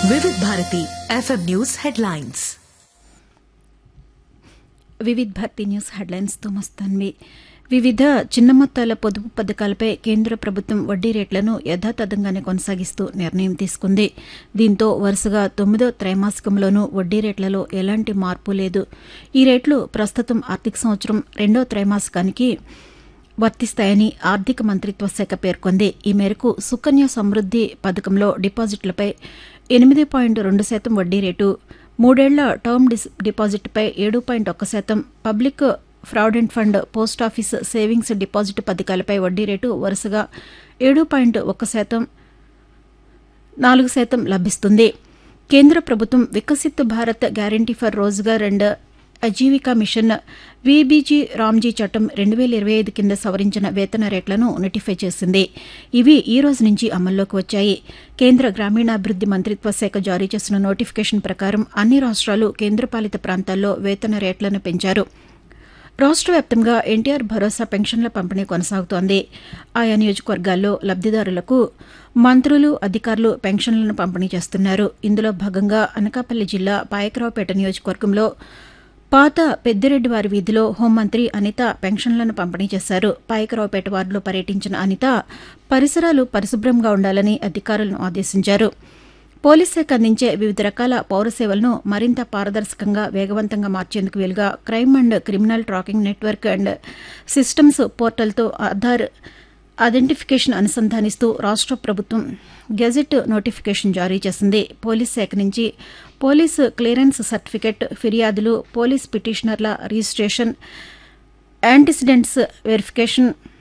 వివిధ Bharati FM news headlines Vividh Bharati news హెడ్లైన్స్తో మస్తాన్వి వివిధ చిన్న మొత్తాల పొదుపు పథకాలపై కేంద్ర ప్రభుత్వం వడ్డీ రేట్లను యథాతథంగానే కొనసాగిస్తూ నిర్ణయం తీసుకుంది దీంతో వరుసగా తొమ్మిదో త్రైమాసికంలోనూ వడ్డీ రేట్లలో ఎలాంటి మార్పు లేదు ఈ రేట్లు ప్రస్తుతం ఆర్థిక సంవత్సరం రెండో త్రైమాసికానికి వర్తిస్తాయని ఆర్థిక మంత్రిత్వ శాఖ పేర్కొంది ఈ మేరకు సుకన్య సమృద్ది పథకంలో డిపాజిట్లపై ఎనిమిది పాయింట్ రెండు శాతం వడ్డీ రేటు మూడేళ్ల టర్మ్ డిస్ డిపాజిట్పై ఏడు పాయింట్ ఒక్క శాతం public provident fund post office savings deposit పథకాలపై వడ్డీ రేటు వరుసగా ఏడు పాయింట్ ఒక్క శాతం నాలుగు శాతం లభిస్తుంది కేంద్ర ప్రభుత్వం Viksit Bharat guarantee for Rozgar and Ajeevika mission VBG Ramji చట్టం రెండు వేల ఇరవై ఐదు కింద సవరించిన వేతన రేట్లను నోటిఫై చేసింది ఇవి ఈ రోజు నుంచి అమల్లోకి వచ్చాయి కేంద్ర గ్రామీణాభివృద్ది మంత్రిత్వ శాఖ జారీ చేసిన నోటిఫికేషన్ ప్రకారం అన్ని రాష్ట్రాలు కేంద్రపాలిత ప్రాంతాల్లో వేతన రేట్లను పెంచారు రాష్ట్ర వ్యాప్తంగా ఎన్టీఆర్ భరోసా పెన్షన్ల పంపిణీ కొనసాగుతోంది ఆయా నియోజకవర్గాల్లో లబ్దిదారులకు మంత్రులు అధికారులు పెన్షన్లను పంపిణీ చేస్తున్నారు ఇందులో భాగంగా అనకాపల్లి జిల్లా పాయకరావుపేట నియోజకవర్గంలో పాత పెద్దిరెడ్డివారి వీధిలో హోంమంత్రి అనిత పెన్షన్లను పంపిణీ చేశారు పాయకరావుపేట వార్డులో పర్యటించిన అనిత పరిసరాలు పరిశుభ్రంగా ఉండాలని అధికారులను ఆదేశించారు పోలీస్ శాఖ అందించే వివిధ రకాల పౌర సేవలను మరింత పారదర్శకంగా వేగవంతంగా మార్చేందుకు వీలుగా crime and criminal tracking network and systems పోర్టల్తో ఆధార్ ఐడెంటిఫికేషన్ అనుసంధానిస్తూ రాష్ట్ర ప్రభుత్వం గెజెట్ నోటిఫికేషన్ జారీ చేసింది పోలీస్ శాఖ నుంచి పోలీసు క్లియరెన్స్ సర్టిఫికెట్ ఫిర్యాదులు పోలీస్ పిటిషనర్ల రిజిస్ట్రేషన్ యాంటిసిడెంట్స్ వెరిఫికేషన్